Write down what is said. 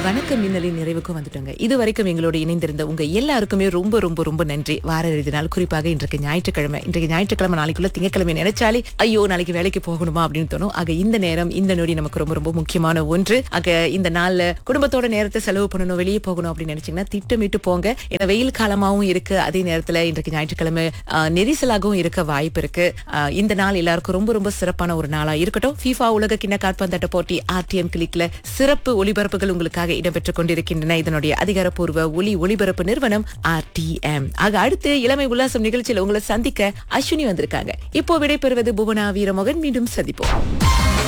வணக்கம் மின்னலின் நிறைவுக்கும் வந்துட்டோங்க இது வரைக்கும் எங்களோட இணைந்திருந்த உங்க எல்லாருக்குமே ரொம்ப ரொம்ப ரொம்ப நன்றி வார இறுதி நாள் குறிப்பாக இன்றைக்கு ஞாயிற்றுக்கிழமை இன்றைக்கு ஞாயிற்றுக்கிழமை நாளைக்குள்ள திங்கக்கிழமை நினைச்சாலே ஐயோ நாளைக்கு வேலைக்கு போகணுமா அப்படின்னு தோணும் ஆக இந்த நேரம் இந்த நொடி நமக்கு ரொம்ப ரொம்ப முக்கியமான ஒன்று ஆக இந்த நாள்ல குடும்பத்தோட நேரத்தை செலவு பண்ணணும் வெளியே போகணும் அப்படின்னு நினைச்சீங்கன்னா திட்டமிட்டு போங்க ஏன்னா வெயில் காலமாவும் இருக்கு அதே நேரத்துல இன்றைக்கு ஞாயிற்றுக்கிழமை ஆஹ், நெரிசலாகவும் இருக்க வாய்ப்பு இருக்கு ஆஹ், இந்த நாள் எல்லாருக்கும் ரொம்ப ரொம்ப சிறப்பான ஒரு நாளா இருக்கட்டும் FIFA உலக கிண்ண காற்பந்தாட்ட போட்டி ஆர்டிஎம் கிளிக்ல சிறப்பு ஒளிபரப்புகள் உங்களுக்காக இடம்பெற்றுக் கொண்டிருக்கின்றன இதனுடைய அதிகாரப்பூர்வ ஒலி ஒளிபரப்பு நிறுவனம் ஆர்டிஎம் ஆக அடுத்து இளமை உல்லாசம் நிகழ்ச்சியில உங்களை சந்திக்க அஸ்வினி வந்திருக்காங்க இப்போ விடைபெறுவது புவனா வீரமோகன் மீண்டும் சந்திப்போம்